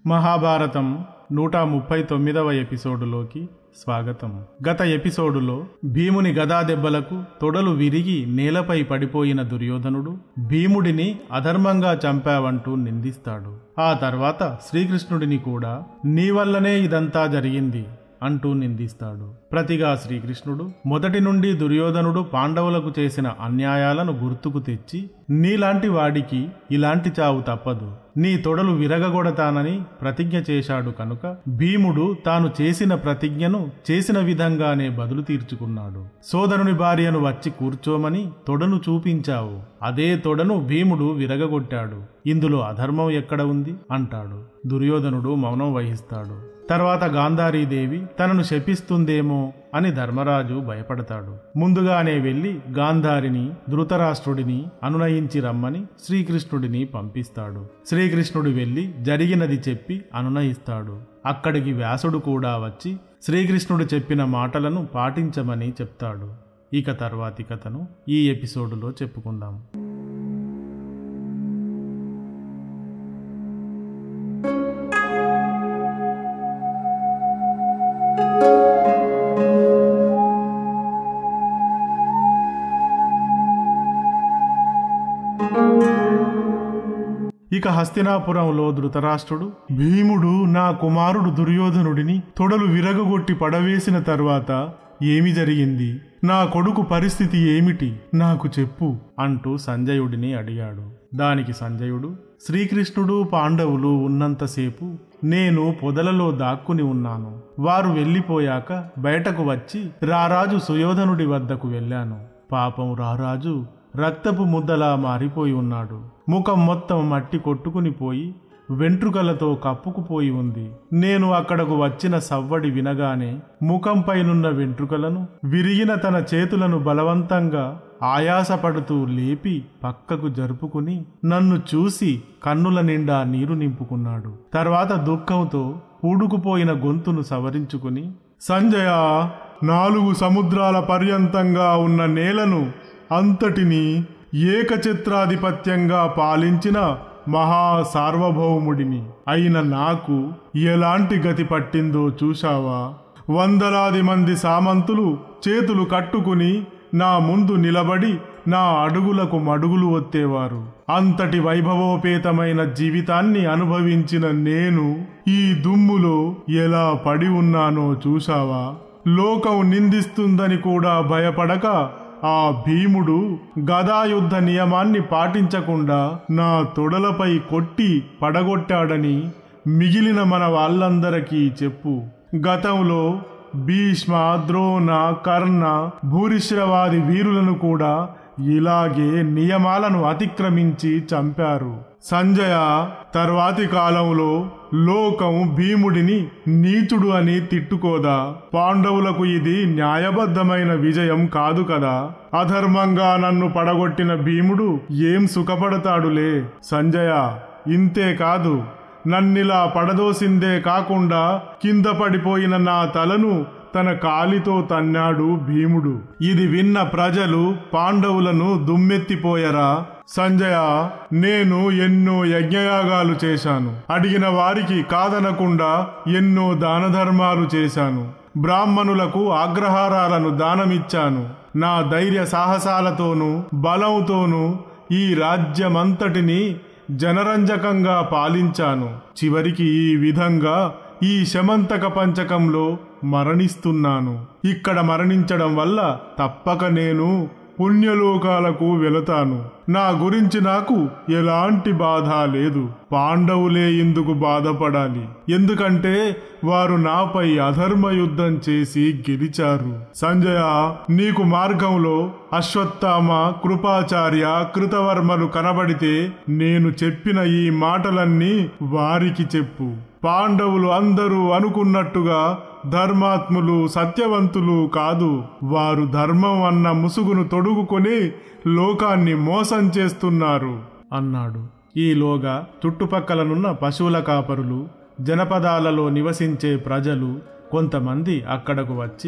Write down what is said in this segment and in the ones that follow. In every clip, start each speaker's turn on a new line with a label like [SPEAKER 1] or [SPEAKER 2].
[SPEAKER 1] మహాభారతం నూట ముప్పై తొమ్మిదవ ఎపిసోడులోకి స్వాగతం గత ఎపిసోడులో భీముని గదా దెబ్బలకు తొడలు విరిగి నేలపై పడిపోయిన దుర్యోధనుడు భీముడిని అధర్మంగా చంపావంటూ నిందిస్తాడు ఆ తర్వాత శ్రీకృష్ణుడిని కూడా నీ వల్లనే ఇదంతా జరిగింది అంటూ నిందిస్తాడు ప్రతిగా శ్రీకృష్ణుడు మొదటి నుండి దుర్యోధనుడు పాండవులకు చేసిన అన్యాయాలను గుర్తుకు తెచ్చి నీలాంటి వాడికి ఇలాంటి చావు తప్పదు నీ తొడలు విరగగొడతానని ప్రతిజ్ఞ చేశాడు కనుక భీముడు తాను చేసిన ప్రతిజ్ఞను చేసిన విధంగానే బదులు తీర్చుకున్నాడు సోదరుని భార్యను వచ్చి కూర్చోమని తొడను చూపించావు అదే తొడను భీముడు విరగగొట్టాడు ఇందులో అధర్మం ఎక్కడ ఉంది అంటాడు దుర్యోధనుడు మౌనం వహిస్తాడు తర్వాత గాంధారీదేవి తనను శపిస్తుందేమో అని ధర్మరాజు భయపడతాడు ముందుగానే వెళ్లి గాంధారిని ధృతరాష్ట్రుడిని అనునయించి రమ్మని శ్రీకృష్ణుడిని పంపిస్తాడు శ్రీకృష్ణుడు వెళ్లి జరిగినది చెప్పి అనునయిస్తాడు అక్కడికి వ్యాసుడు కూడా వచ్చి శ్రీకృష్ణుడు చెప్పిన మాటలను పాటించమని చెప్తాడు ఇక తర్వాతి కథను ఈ ఎపిసోడులో చెప్పుకుందాం ఇక హస్తినాపురంలో ధృతరాష్ట్రుడు భీముడు నా కుమారుడు దుర్యోధనుడిని తొడలు విరగగొట్టి పడవేసిన తర్వాత ఏమి జరిగింది నా కొడుకు పరిస్థితి ఏమిటి నాకు చెప్పు అంటూ సంజయుడిని అడిగాడు దానికి సంజయుడు శ్రీకృష్ణుడు పాండవులు ఉన్నంతసేపు నేను పొదలలో దాక్కుని ఉన్నాను వారు వెళ్ళిపోయాక బయటకు వచ్చి రారాజు సుయోధనుడి వద్దకు వెళ్ళాను పాపం రారాజు రక్తపు ముద్దలా మారిపోయి ఉన్నాడు ముఖం మొత్తం మట్టి కొట్టుకుని పోయి వెంట్రుకలతో కప్పుకుపోయి ఉంది నేను అక్కడకు వచ్చిన సవ్వడి వినగానే ముఖంపైనున్న వెంట్రుకలను విరిగిన తన చేతులను బలవంతంగా ఆయాసపడుతూ లేపి పక్కకు జరుపుకుని నన్ను చూసి కన్నుల నిండా నీరు నింపుకున్నాడు తర్వాత దుఃఖంతో పూడుకుపోయిన గొంతును సవరించుకుని సంజయ నాలుగు సముద్రాల పర్యంతంగా ఉన్న నేలను అంతటిని ఏకఛత్రాధిపత్యంగా పాలించిన మహా సార్వభౌముడిని అయిన నాకు ఎలాంటి గతి పట్టిందో చూశావా వందలాది మంది సామంతులు చేతులు కట్టుకుని నా ముందు నిలబడి నా అడుగులకు మడుగులు ఒత్తేవారు అంతటి వైభవోపేతమైన జీవితాన్ని అనుభవించిన నేను ఈ దుమ్ములో ఎలా పడి ఉన్నానో చూశావా లోకం నిందిస్తుందని కూడా భయపడక ఆ భీముడు గదాయుద్ధ నియమాన్ని పాటించకుండా నా తొడలపై కొట్టి పడగొట్టాడని మిగిలిన మన వాళ్ళందరికీ చెప్పు గతంలో భీష్మ ద్రోణ కర్ణ భూరిశ్రవాది వీరులను కూడా ఇలాగే నియమాలను అతిక్రమించి చంపారు సంజయ తర్వాతి కాలంలో లోకం భీముడిని నీచుడు అని తిట్టుకోదా పాండవులకు ఇది న్యాయబద్ధమైన విజయం కాదు కదా అధర్మంగా నన్ను పడగొట్టిన భీముడు ఏం సుఖపడతాడులే సంజయ ఇంతే కాదు నన్నిలా పడదోసిందే కాకుండా కింద పడిపోయిన నా తలను తన కాలితో తన్నాడు భీముడు ఇది విన్న ప్రజలు పాండవులను దుమ్మెత్తిపోయరా సంజయ నేను ఎన్నో యజ్ఞయాగాలు చేశాను అడిగిన వారికి కాదనకుండా ఎన్నో దాన ధర్మాలు చేశాను బ్రాహ్మణులకు అగ్రహారాలను దానమిచ్చాను నా ధైర్య సాహసాలతోనూ బలంతోనూ ఈ రాజ్యమంతటిని జనరంజకంగా పాలించాను చివరికి ఈ విధంగా ఈ శమంతక పంచకంలో మరణిస్తున్నాను ఇక్కడ మరణించడం వల్ల తప్పక నేను పుణ్యలోకాలకు వెళతాను నా గురించి నాకు ఎలాంటి బాధ లేదు పాండవులే ఇందుకు బాధపడాలి ఎందుకంటే వారు నాపై అధర్మ యుద్ధం చేసి గెలిచారు సంజయ నీకు మార్గంలో అశ్వత్థామ కృపాచార్య కృతవర్మలు కనబడితే నేను చెప్పిన ఈ మాటలన్నీ వారికి చెప్పు పాండవులు అందరూ అనుకున్నట్టుగా ధర్మాత్ములు సత్యవంతులు కాదు వారు ధర్మం అన్న ముసుగును తొడుగుకొని లోకాన్ని మోసం చేస్తున్నారు అన్నాడు ఈలోగా చుట్టుపక్కలనున్న పశువుల కాపరులు జనపదాలలో నివసించే ప్రజలు కొంతమంది అక్కడకు వచ్చి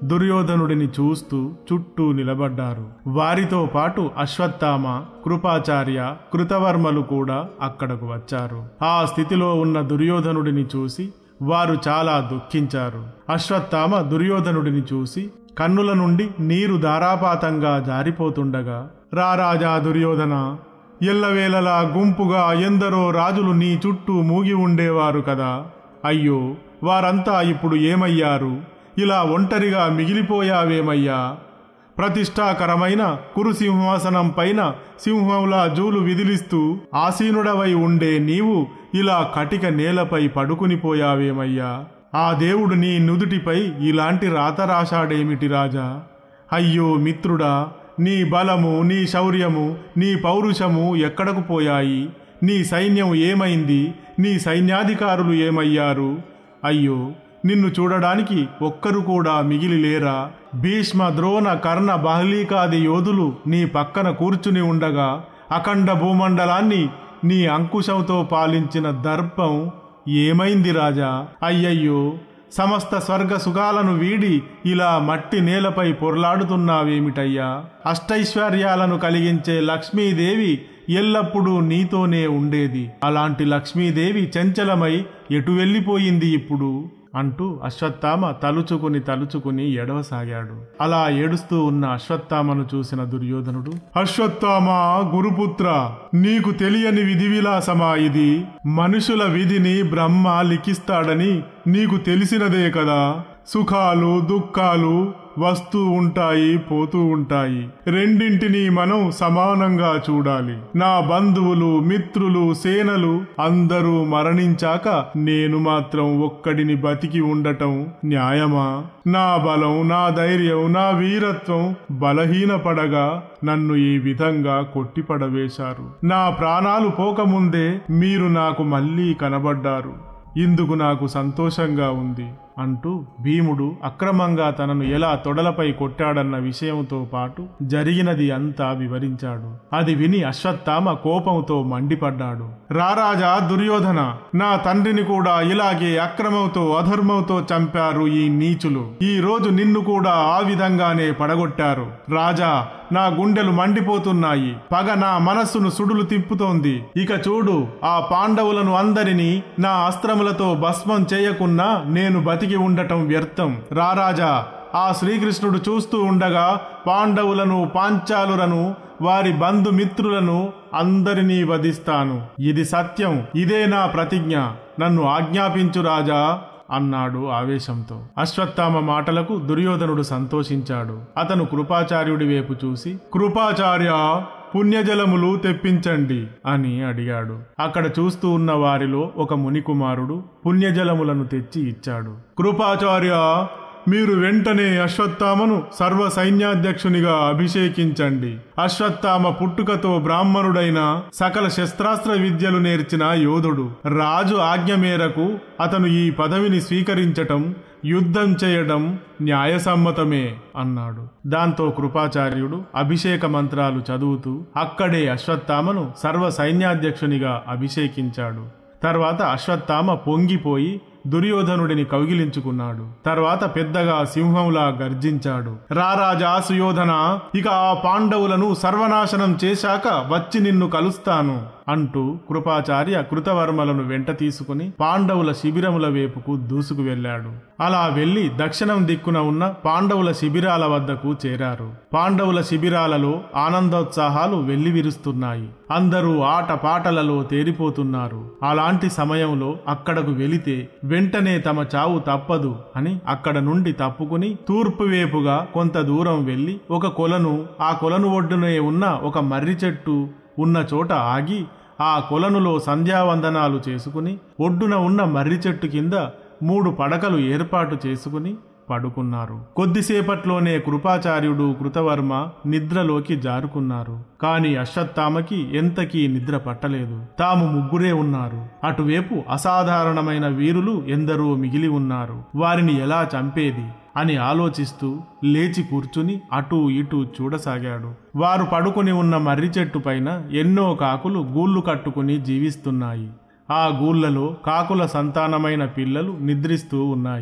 [SPEAKER 1] దుర్యోధనుడిని చూస్తూ చుట్టూ నిలబడ్డారు వారితో పాటు అశ్వత్థామ కృపాచార్య కృతవర్మలు కూడా అక్కడకు వచ్చారు ఆ స్థితిలో ఉన్న దుర్యోధనుడిని చూసి వారు చాలా దుఃఖించారు అశ్వత్థామ దుర్యోధనుడిని చూసి కన్నుల నుండి నీరు ధారాపాతంగా జారిపోతుండగా రారాజా దుర్యోధన ఎల్లవేళలా గుంపుగా ఎందరో రాజులు నీ చుట్టూ మూగి ఉండేవారు కదా అయ్యో వారంతా ఇప్పుడు ఏమయ్యారు ఇలా ఒంటరిగా మిగిలిపోయావేమయ్యా ప్రతిష్టాకరమైన కురుసింహాసనం పైన సింహంలా జూలు విదిలిస్తూ ఆసీనుడవై ఉండే నీవు ఇలా కటిక నేలపై పడుకునిపోయావేమయ్యా ఆ దేవుడు నీ నుదుటిపై ఇలాంటి రాత రాశాడేమిటి రాజా అయ్యో మిత్రుడా నీ బలము నీ శౌర్యము నీ పౌరుషము ఎక్కడకు పోయాయి నీ సైన్యం ఏమైంది నీ సైన్యాధికారులు ఏమయ్యారు అయ్యో నిన్ను చూడడానికి ఒక్కరు కూడా మిగిలి లేరా భీష్మ ద్రోణ కర్ణ బాహ్లీకాది యోధులు నీ పక్కన కూర్చుని ఉండగా అఖండ భూమండలాన్ని నీ అంకుశంతో పాలించిన దర్పం ఏమైంది రాజా అయ్యయ్యో సమస్త స్వర్గ సుఖాలను వీడి ఇలా మట్టి నేలపై పొర్లాడుతున్నావేమిటయ్యా అష్టైశ్వర్యాలను కలిగించే లక్ష్మీదేవి ఎల్లప్పుడూ నీతోనే ఉండేది అలాంటి లక్ష్మీదేవి చంచలమై ఎటు వెళ్ళిపోయింది ఇప్పుడు అంటూ అశ్వత్థామ తలుచుకుని తలుచుకుని ఎడవసాగాడు అలా ఏడుస్తూ ఉన్న అశ్వత్థామను చూసిన దుర్యోధనుడు అశ్వత్థామ గురుపుత్ర నీకు తెలియని విధి విలాసమా ఇది మనుషుల విధిని బ్రహ్మ లిఖిస్తాడని నీకు తెలిసినదే కదా సుఖాలు దుఃఖాలు వస్తూ ఉంటాయి పోతూ ఉంటాయి రెండింటినీ మనం సమానంగా చూడాలి నా బంధువులు మిత్రులు సేనలు అందరూ మరణించాక నేను మాత్రం ఒక్కడిని బతికి ఉండటం న్యాయమా నా బలం నా ధైర్యం నా వీరత్వం బలహీనపడగా నన్ను ఈ విధంగా కొట్టిపడవేశారు నా ప్రాణాలు పోకముందే మీరు నాకు మళ్ళీ కనబడ్డారు ఇందుకు నాకు సంతోషంగా ఉంది అంటూ భీముడు అక్రమంగా తనను ఎలా తొడలపై కొట్టాడన్న విషయంతో పాటు జరిగినది అంతా వివరించాడు అది విని అశ్వత్థామ కోపంతో మండిపడ్డాడు రారాజా దుర్యోధన నా తండ్రిని కూడా ఇలాగే అక్రమంతో అధర్మంతో చంపారు ఈ నీచులు ఈ రోజు నిన్ను కూడా ఆ విధంగానే పడగొట్టారు రాజా నా గుండెలు మండిపోతున్నాయి పగ నా మనస్సును సుడులు తిప్పుతోంది ఇక చూడు ఆ పాండవులను అందరినీ నా అస్త్రములతో భస్మం చేయకున్నా నేను బతికి ఉండటం వ్యర్థం రారాజా ఆ శ్రీకృష్ణుడు చూస్తూ ఉండగా పాండవులను పాంచాలులను వారి బంధుమిత్రులను అందరినీ వధిస్తాను ఇది సత్యం ఇదే నా ప్రతిజ్ఞ నన్ను ఆజ్ఞాపించు రాజా అన్నాడు ఆవేశంతో అశ్వత్థామ మాటలకు దుర్యోధనుడు సంతోషించాడు అతను కృపాచార్యుడి వైపు చూసి కృపాచార్య పుణ్యజలములు తెప్పించండి అని అడిగాడు అక్కడ చూస్తూ ఉన్న వారిలో ఒక మునికుమారుడు పుణ్యజలములను తెచ్చి ఇచ్చాడు కృపాచార్య మీరు వెంటనే అశ్వత్థామను సర్వ సైన్యాధ్యక్షునిగా అభిషేకించండి అశ్వత్థామ పుట్టుకతో బ్రాహ్మణుడైన సకల శస్త్రాస్త్ర విద్యలు నేర్చిన యోధుడు రాజు ఆజ్ఞ మేరకు అతను ఈ పదవిని స్వీకరించటం యుద్ధం చేయడం న్యాయసమ్మతమే అన్నాడు దాంతో కృపాచార్యుడు అభిషేక మంత్రాలు చదువుతూ అక్కడే అశ్వత్థామను సర్వ సైన్యాధ్యక్షునిగా అభిషేకించాడు తర్వాత అశ్వత్థామ పొంగిపోయి దుర్యోధనుడిని కౌగిలించుకున్నాడు తర్వాత పెద్దగా సింహంలా గర్జించాడు రారాజా సుయోధన ఇక ఆ పాండవులను సర్వనాశనం చేశాక వచ్చి నిన్ను కలుస్తాను అంటూ కృపాచార్య కృతవర్మలను వెంట తీసుకుని పాండవుల శిబిరముల వైపుకు దూసుకు వెళ్ళాడు అలా వెళ్లి దక్షిణం దిక్కున ఉన్న పాండవుల శిబిరాల వద్దకు చేరారు పాండవుల శిబిరాలలో ఆనందోత్సాహాలు వెల్లివిరుస్తున్నాయి అందరూ ఆట పాటలలో తేరిపోతున్నారు అలాంటి సమయంలో అక్కడకు వెళితే వెంటనే తమ చావు తప్పదు అని అక్కడ నుండి తప్పుకుని తూర్పు వైపుగా కొంత దూరం వెళ్లి ఒక కొలను ఆ కొలను ఒడ్డునే ఉన్న ఒక మర్రి చెట్టు ఉన్న చోట ఆగి ఆ కొలనులో సంధ్యావందనాలు చేసుకుని ఒడ్డున ఉన్న మర్రి చెట్టు కింద మూడు పడకలు ఏర్పాటు చేసుకుని పడుకున్నారు కొద్దిసేపట్లోనే కృపాచార్యుడు కృతవర్మ నిద్రలోకి జారుకున్నారు కాని అశ్వత్థామకి ఎంతకీ నిద్ర పట్టలేదు తాము ముగ్గురే ఉన్నారు అటువైపు అసాధారణమైన వీరులు ఎందరో మిగిలి ఉన్నారు వారిని ఎలా చంపేది అని ఆలోచిస్తూ లేచి కూర్చుని అటూ ఇటూ చూడసాగాడు వారు పడుకుని ఉన్న మర్రి చెట్టు పైన ఎన్నో కాకులు గూళ్ళు కట్టుకుని జీవిస్తున్నాయి ఆ గూళ్ళలో కాకుల సంతానమైన పిల్లలు నిద్రిస్తూ ఉన్నాయి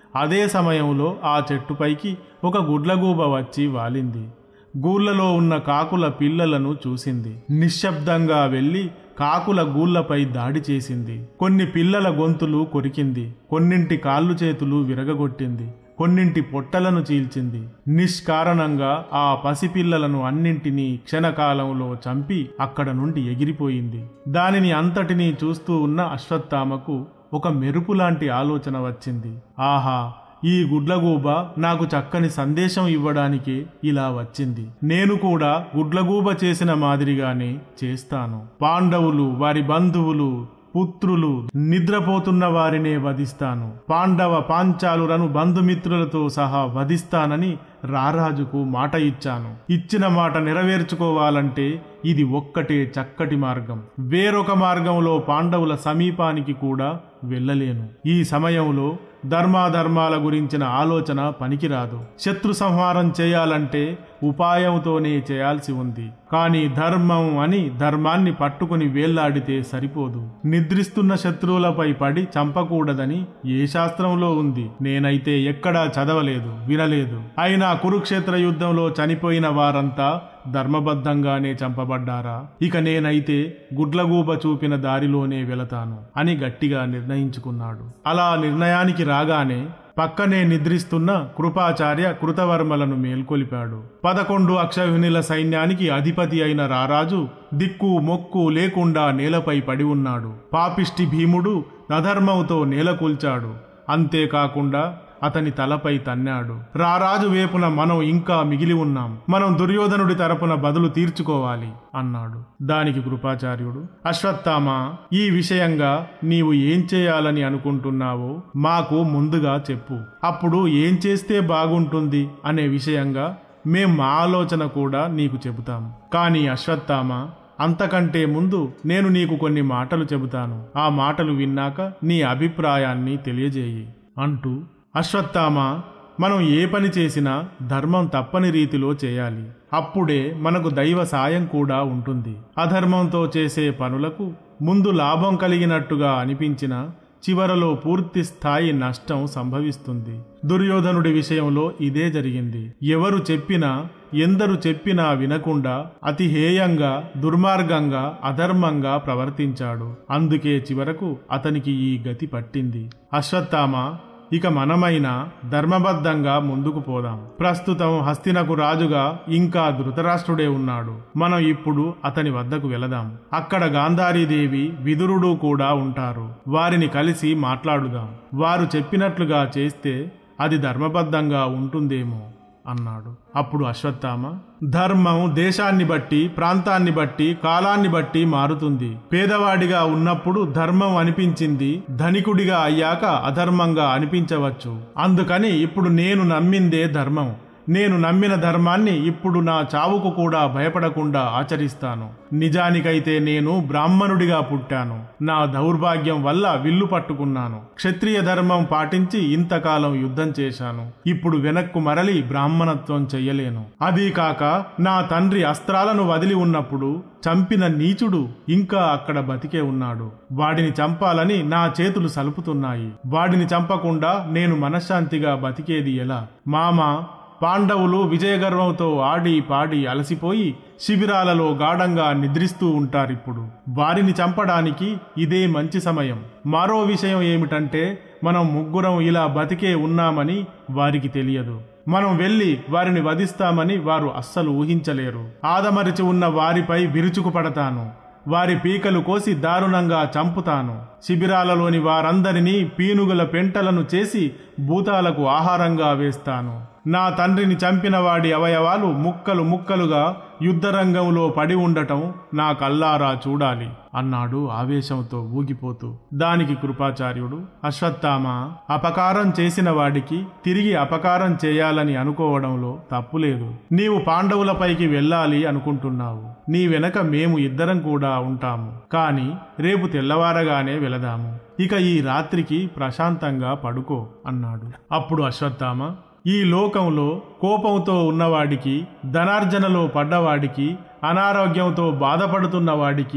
[SPEAKER 1] అదే సమయంలో ఆ చెట్టుపైకి ఒక గుడ్లగూబ వచ్చి వాలింది గూళ్ళలో ఉన్న కాకుల పిల్లలను చూసింది నిశ్శబ్దంగా వెళ్ళి కాకుల గూళ్ళపై దాడి చేసింది కొన్ని పిల్లల గొంతులు కొరికింది కొన్నింటి కాళ్ళు చేతులు విరగగొట్టింది కొన్నింటి పొట్టలను చీల్చింది నిష్కారణంగా ఆ పసిపిల్లలను అన్నింటినీ క్షణకాలంలో చంపి అక్కడ నుండి ఎగిరిపోయింది దానిని అంతటినీ చూస్తూ ఉన్న అశ్వత్థామకు ఒక మెరుపు లాంటి ఆలోచన వచ్చింది ఆహా ఈ గుడ్లగూబ నాకు చక్కని సందేశం ఇవ్వడానికే ఇలా వచ్చింది నేను కూడా గుడ్లగూబ చేసిన మాదిరిగానే చేస్తాను పాండవులు వారి బంధువులు పుత్రులు నిద్రపోతున్న వారినే వధిస్తాను పాండవ పాంచాలులను బంధుమిత్రులతో సహా వధిస్తానని రారాజుకు మాట ఇచ్చాను ఇచ్చిన మాట నెరవేర్చుకోవాలంటే ఇది ఒక్కటే చక్కటి మార్గం వేరొక మార్గంలో పాండవుల సమీపానికి కూడా వెళ్ళలేను ఈ సమయంలో ధర్మాధర్మాల గురించిన ఆలోచన పనికిరాదు శత్రు సంహారం చేయాలంటే ఉపాయంతోనే చేయాల్సి ఉంది కానీ ధర్మం అని ధర్మాన్ని పట్టుకుని వేళ్లాడితే సరిపోదు నిద్రిస్తున్న శత్రువులపై పడి చంపకూడదని ఏ శాస్త్రంలో ఉంది నేనైతే ఎక్కడా చదవలేదు వినలేదు అయినా కురుక్షేత్ర యుద్ధంలో చనిపోయిన వారంతా ధర్మబద్ధంగానే చంపబడ్డారా ఇక నేనైతే గుడ్లగూబ చూపిన దారిలోనే వెళతాను అని గట్టిగా నిర్ణయించుకున్నాడు అలా నిర్ణయానికి రాగానే పక్కనే నిద్రిస్తున్న కృపాచార్య కృతవర్మలను మేల్కొలిపాడు పదకొండు అక్షవినుల సైన్యానికి అధిపతి అయిన రారాజు దిక్కు మొక్కు లేకుండా నేలపై పడి ఉన్నాడు పాపిష్టి భీముడు అధర్మంతో నేలకూల్చాడు అంతేకాకుండా అతని తలపై తన్నాడు రారాజు వేపున మనం ఇంకా మిగిలి ఉన్నాం మనం దుర్యోధనుడి తరపున బదులు తీర్చుకోవాలి అన్నాడు దానికి కృపాచార్యుడు అశ్వత్థామ ఈ విషయంగా నీవు ఏం చేయాలని అనుకుంటున్నావో మాకు ముందుగా చెప్పు అప్పుడు ఏం చేస్తే బాగుంటుంది అనే విషయంగా మేం మా ఆలోచన కూడా నీకు చెబుతాం కానీ అశ్వత్థామ అంతకంటే ముందు నేను నీకు కొన్ని మాటలు చెబుతాను ఆ మాటలు విన్నాక నీ అభిప్రాయాన్ని తెలియజేయి అంటూ అశ్వత్థామ మనం ఏ పని చేసినా ధర్మం తప్పని రీతిలో చేయాలి అప్పుడే మనకు దైవ సాయం కూడా ఉంటుంది అధర్మంతో చేసే పనులకు ముందు లాభం కలిగినట్టుగా అనిపించినా చివరలో పూర్తి స్థాయి నష్టం సంభవిస్తుంది దుర్యోధనుడి విషయంలో ఇదే జరిగింది ఎవరు చెప్పినా ఎందరు చెప్పినా వినకుండా అతి హేయంగా దుర్మార్గంగా అధర్మంగా ప్రవర్తించాడు అందుకే చివరకు అతనికి ఈ గతి పట్టింది అశ్వత్థామ ఇక మనమైనా ధర్మబద్ధంగా ముందుకు పోదాం ప్రస్తుతం హస్తినకు రాజుగా ఇంకా ధృతరాష్ట్రుడే ఉన్నాడు మనం ఇప్పుడు అతని వద్దకు వెళదాం అక్కడ గాంధారీదేవి విదురుడు కూడా ఉంటారు వారిని కలిసి మాట్లాడుదాం వారు చెప్పినట్లుగా చేస్తే అది ధర్మబద్ధంగా ఉంటుందేమో అన్నాడు అప్పుడు అశ్వత్థామ ధర్మం దేశాన్ని బట్టి ప్రాంతాన్ని బట్టి కాలాన్ని బట్టి మారుతుంది పేదవాడిగా ఉన్నప్పుడు ధర్మం అనిపించింది ధనికుడిగా అయ్యాక అధర్మంగా అనిపించవచ్చు అందుకని ఇప్పుడు నేను నమ్మిందే ధర్మం నేను నమ్మిన ధర్మాన్ని ఇప్పుడు నా చావుకు కూడా భయపడకుండా ఆచరిస్తాను నిజానికైతే నేను బ్రాహ్మణుడిగా పుట్టాను నా దౌర్భాగ్యం వల్ల విల్లు పట్టుకున్నాను క్షత్రియ ధర్మం పాటించి ఇంతకాలం యుద్ధం చేశాను ఇప్పుడు వెనక్కు మరలి బ్రాహ్మణత్వం చెయ్యలేను అదీ కాక నా తండ్రి అస్త్రాలను వదిలి ఉన్నప్పుడు చంపిన నీచుడు ఇంకా అక్కడ బతికే ఉన్నాడు వాడిని చంపాలని నా చేతులు సలుపుతున్నాయి వాడిని చంపకుండా నేను మనశ్శాంతిగా బతికేది ఎలా మామ పాండవులు విజయగర్వంతో ఆడి పాడి అలసిపోయి శిబిరాలలో గాఢంగా నిద్రిస్తూ ఉంటారిప్పుడు వారిని చంపడానికి ఇదే మంచి సమయం మరో విషయం ఏమిటంటే మనం ముగ్గురం ఇలా బతికే ఉన్నామని వారికి తెలియదు మనం వెళ్ళి వారిని వధిస్తామని వారు అస్సలు ఊహించలేరు ఆదమరిచి ఉన్న వారిపై విరుచుకుపడతాను వారి పీకలు కోసి దారుణంగా చంపుతాను శిబిరాలలోని వారందరినీ పీనుగుల పెంటలను చేసి భూతాలకు ఆహారంగా వేస్తాను నా తండ్రిని చంపిన వాడి అవయవాలు ముక్కలు ముక్కలుగా యుద్ధరంగంలో పడి ఉండటం నా కల్లారా చూడాలి అన్నాడు ఆవేశంతో ఊగిపోతూ దానికి కృపాచార్యుడు అశ్వత్థామ అపకారం చేసిన వాడికి తిరిగి అపకారం చేయాలని అనుకోవడంలో తప్పులేదు నీవు పాండవులపైకి వెళ్ళాలి అనుకుంటున్నావు నీ వెనక మేము ఇద్దరం కూడా ఉంటాము కాని రేపు తెల్లవారగానే వెళదాము ఇక ఈ రాత్రికి ప్రశాంతంగా పడుకో అన్నాడు అప్పుడు అశ్వత్థామ ఈ లోకంలో కోపంతో ఉన్నవాడికి ధనార్జనలో పడ్డవాడికి అనారోగ్యంతో బాధపడుతున్న వాడికి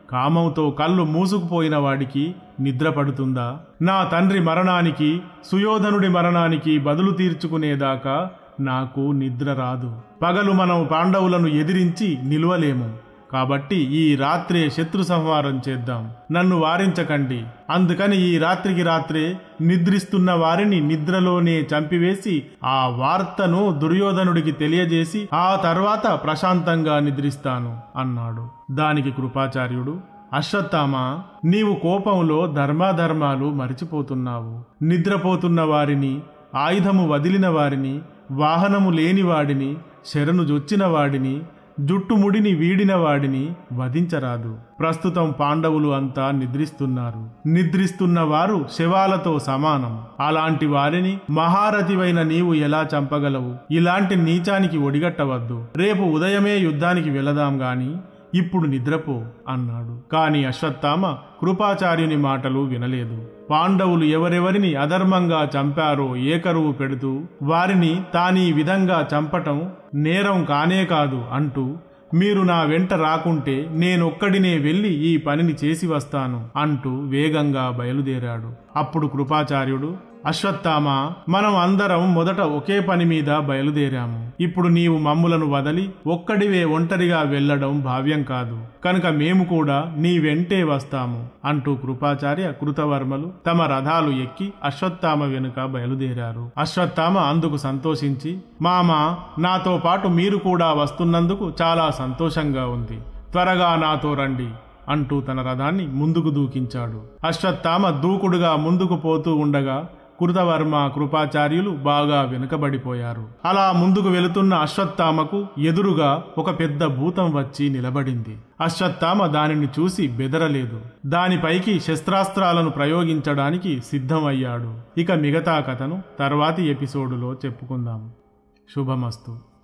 [SPEAKER 1] కామంతో కళ్ళు మూసుకుపోయిన వాడికి నిద్ర పడుతుందా నా తండ్రి మరణానికి సుయోధనుడి మరణానికి బదులు తీర్చుకునేదాకా నాకు నిద్ర రాదు పగలు మనం పాండవులను ఎదిరించి నిలువలేము కాబట్టి ఈ రాత్రే శత్రు సంహారం చేద్దాం నన్ను వారించకండి అందుకని ఈ రాత్రికి రాత్రే నిద్రిస్తున్న వారిని నిద్రలోనే చంపివేసి ఆ వార్తను దుర్యోధనుడికి తెలియజేసి ఆ తర్వాత ప్రశాంతంగా నిద్రిస్తాను అన్నాడు దానికి కృపాచార్యుడు అశ్వత్థామ నీవు కోపంలో ధర్మాధర్మాలు మరిచిపోతున్నావు నిద్రపోతున్న వారిని ఆయుధము వదిలిన వారిని వాహనము లేని వాడిని శరణు జొచ్చిన వాడిని జుట్టుముడిని వీడిన వాడిని వధించరాదు ప్రస్తుతం పాండవులు అంతా నిద్రిస్తున్నారు నిద్రిస్తున్న వారు శవాలతో సమానం అలాంటి వారిని మహారథివైన నీవు ఎలా చంపగలవు ఇలాంటి నీచానికి ఒడిగట్టవద్దు రేపు ఉదయమే యుద్ధానికి వెళదాం గాని ఇప్పుడు నిద్రపో అన్నాడు కాని అశ్వత్థామ కృపాచార్యుని మాటలు వినలేదు పాండవులు ఎవరెవరిని అధర్మంగా చంపారో ఏకరువు పెడుతూ వారిని తానీ విధంగా చంపటం నేరం కానే కాదు అంటూ మీరు నా వెంట రాకుంటే నేనొక్కడినే వెళ్ళి ఈ పనిని చేసి వస్తాను అంటూ వేగంగా బయలుదేరాడు అప్పుడు కృపాచార్యుడు అశ్వత్థామ మనం అందరం మొదట ఒకే పని మీద బయలుదేరాము ఇప్పుడు నీవు మమ్ములను వదలి ఒక్కడివే ఒంటరిగా వెళ్లడం భావ్యం కాదు కనుక మేము కూడా నీ వెంటే వస్తాము అంటూ కృపాచార్య కృతవర్మలు తమ రథాలు ఎక్కి అశ్వత్థామ వెనుక బయలుదేరారు అశ్వత్థామ అందుకు సంతోషించి మామ నాతో పాటు మీరు కూడా వస్తున్నందుకు చాలా సంతోషంగా ఉంది త్వరగా నాతో రండి అంటూ తన రథాన్ని ముందుకు దూకించాడు అశ్వత్థామ దూకుడుగా ముందుకు పోతూ ఉండగా కృతవర్మ కృపాచార్యులు బాగా వెనుకబడిపోయారు అలా ముందుకు వెళుతున్న అశ్వత్థామకు ఎదురుగా ఒక పెద్ద భూతం వచ్చి నిలబడింది అశ్వత్థామ దానిని చూసి బెదరలేదు దానిపైకి శస్త్రాస్త్రాలను ప్రయోగించడానికి సిద్ధమయ్యాడు ఇక మిగతా కథను తర్వాతి ఎపిసోడులో చెప్పుకుందాం శుభమస్తు